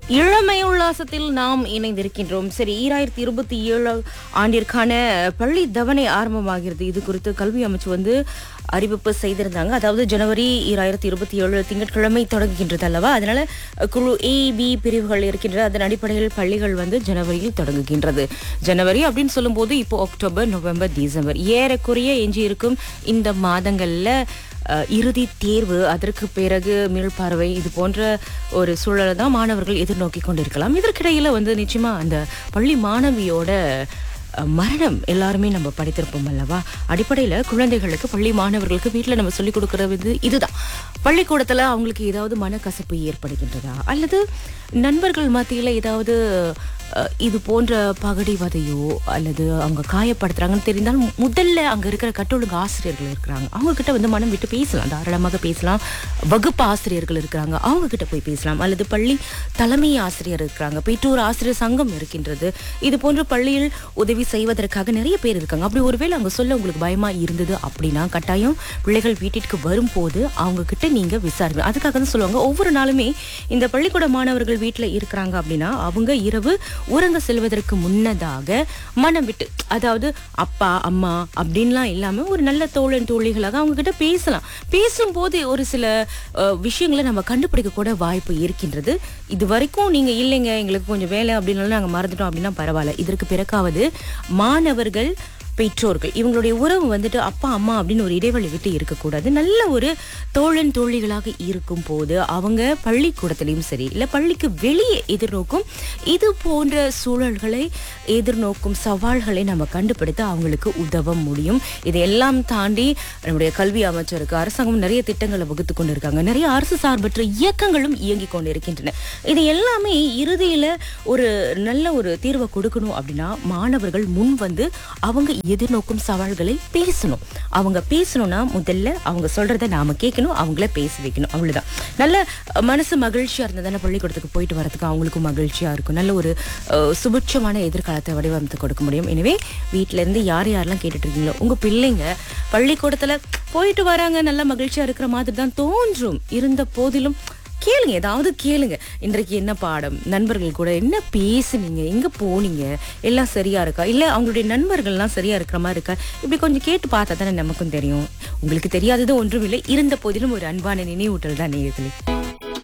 இளமை உல்லாசத்தில் நாம் இணைந்திருக்கின்றோம் சரி ஈராயிரத்தி இருபத்தி ஏழு ஆண்டிற்கான பள்ளி தவணை ஆரம்பமாகிறது இது குறித்து கல்வி அமைச்சு வந்து அறிவிப்பு செய்திருந்தாங்க அதாவது ஜனவரி ஈராயிரத்தி இருபத்தி ஏழு திங்கட்கிழமை தொடங்குகின்றது அல்லவா அதனால குழு ஏ பி பிரிவுகள் இருக்கின்றது அதன் அடிப்படையில் பள்ளிகள் வந்து ஜனவரியில் தொடங்குகின்றது ஜனவரி அப்படின்னு சொல்லும்போது இப்போ அக்டோபர் நவம்பர் டிசம்பர் ஏறக்குறைய எஞ்சி இருக்கும் இந்த மாதங்கள்ல அஹ், இறுதி தேர்வு அதற்கு பிறகு மீள்பார்வை இது போன்ற ஒரு சூழலை தான் மாணவர்கள் எதிர்நோக்கி கொண்டிருக்கலாம் இதற்கிடையில வந்து நிச்சயமா அந்த பள்ளி மாணவியோட அஹ், மரணம் எல்லாருமே நம்ம படித்திருப்போம் அல்லவா அடிப்படையில குழந்தைகளுக்கு பள்ளி மாணவர்களுக்கு வீட்டில் நம்ம சொல்லிக் கொடுக்கறது இதுதான் பள்ளிக்கூடத்துல அவங்களுக்கு ஏதாவது மனக்கசப்பு ஏற்படுகின்றதா அல்லது நண்பர்கள் மத்தியில ஏதாவது அஹ், இது போன்ற பகடிவதையோ அல்லது அவங்க காயப்படுத்துறாங்கன்னு தெரிந்தால் மு- முதல்ல அங்க இருக்கிற கட்டொழுங்கு ஆசிரியர்கள் இருக்கிறாங்க அவங்க கிட்ட வந்து மனம் விட்டு பேசலாம் தாராளமாக பேசலாம் வகுப்பு ஆசிரியர்கள் இருக்கிறாங்க அவங்க கிட்ட போய் பேசலாம் அல்லது பள்ளி தலைமை ஆசிரியர் இருக்கிறாங்க பெற்றோர் ஆசிரியர் சங்கம் இருக்கின்றது இது போன்ற பள்ளியில் உதவி செய்வதற்காக நிறைய பேர் இருக்காங்க அப்படி ஒருவேளை அங்க சொல்ல உங்களுக்கு பயமா இருந்தது அப்படின்னா கட்டாயம் பிள்ளைகள் வீட்டிற்கு வரும்போது அவங்க கிட்ட நீங்க விசாரிங்க அதுக்காக தான் சொல்லுவாங்க ஒவ்வொரு நாளுமே இந்த பள்ளிக்கூட மாணவர்கள் வீட்டில் இருக்கிறாங்க அப்படின்னா அவங்க இரவு உறங்க செல்வதற்கு முன்னதாக மனம் விட்டு அதாவது அப்பா அம்மா அப்படின்லாம் இல்லாம ஒரு நல்ல தோழன் தோழிகளாக அவங்க கிட்ட பேசலாம் பேசும்போது ஒரு சில அஹ், விஷயங்களை நம்ம கண்டுபிடிக்க கூட வாய்ப்பு இருக்கின்றது இது வரைக்கும் நீங்க இல்லைங்க எங்களுக்கு கொஞ்சம் வேலை அப்படின்னாலும் நாங்க மறந்துட்டோம் அப்படின்னா பரவாயில்ல இதற்கு பிறகாவது மாணவர்கள் பெற்றோர்கள் இவங்களுடைய உறவு வந்துட்டு அப்பா அம்மா அப்படின்னு ஒரு இடைவெளி விட்டு இருக்கக்கூடாது நல்ல ஒரு தோழன் தோழிகளாக இருக்கும் போது அவங்க பள்ளிக்கூடத்திலையும் சரி இல்லை பள்ளிக்கு வெளியே எதிர்நோக்கும் இது போன்ற சூழல்களை எதிர்நோக்கும் சவால்களை நம்ம கண்டுபிடித்து அவங்களுக்கு உதவ முடியும் இதையெல்லாம் தாண்டி நம்முடைய கல்வி அமைச்சருக்கு அரசாங்கம் நிறைய திட்டங்களை வகுத்து கொண்டிருக்காங்க நிறைய அரசு சார்பற்ற இயக்கங்களும் இயங்கிக் கொண்டிருக்கின்றன இது எல்லாமே இறுதியில ஒரு நல்ல ஒரு தீர்வை கொடுக்கணும் அப்படின்னா மாணவர்கள் முன் வந்து அவங்க எதிர்நோக்கும் சவால்களை பேசணும் அவங்க பேசணும்னா முதல்ல அவங்க சொல்றத நாம கேட்கணும் அவங்கள பேச வைக்கணும் அவ்வளவுதான் நல்ல அஹ், மனசு மகிழ்ச்சியா இருந்தா தானே பள்ளிக்கூடத்துக்கு போயிட்டு வரதுக்கு அவங்களுக்கும் மகிழ்ச்சியா இருக்கும் நல்ல ஒரு அஹ், சுபிட்சமான எதிர்காலத்தை வடிவமைத்து கொடுக்க முடியும் எனவே வீட்ல இருந்து யார் யாரெல்லாம் கேட்டுட்டு இருக்கீங்களோ உங்க பிள்ளைங்க பள்ளிக்கூடத்துல போயிட்டு வராங்க நல்ல மகிழ்ச்சியா இருக்கிற மாதிரி தான் தோன்றும் இருந்த போதிலும் கேளுங்க ஏதாவது கேளுங்க இன்றைக்கு என்ன பாடம் நண்பர்கள் கூட என்ன பேசுனீங்க எங்க போனீங்க எல்லாம் சரியா இருக்கா இல்ல அவங்களுடைய நண்பர்கள்லாம் சரியா இருக்கிற மாதிரி இருக்கா இப்படி கொஞ்சம் கேட்டு பார்த்தா தானே நமக்கும் தெரியும் உங்களுக்கு தெரியாதது ஒன்றும் இல்லை இருந்த போதிலும் ஒரு அன்பான நினைவூட்டல் தான் நேயர்களே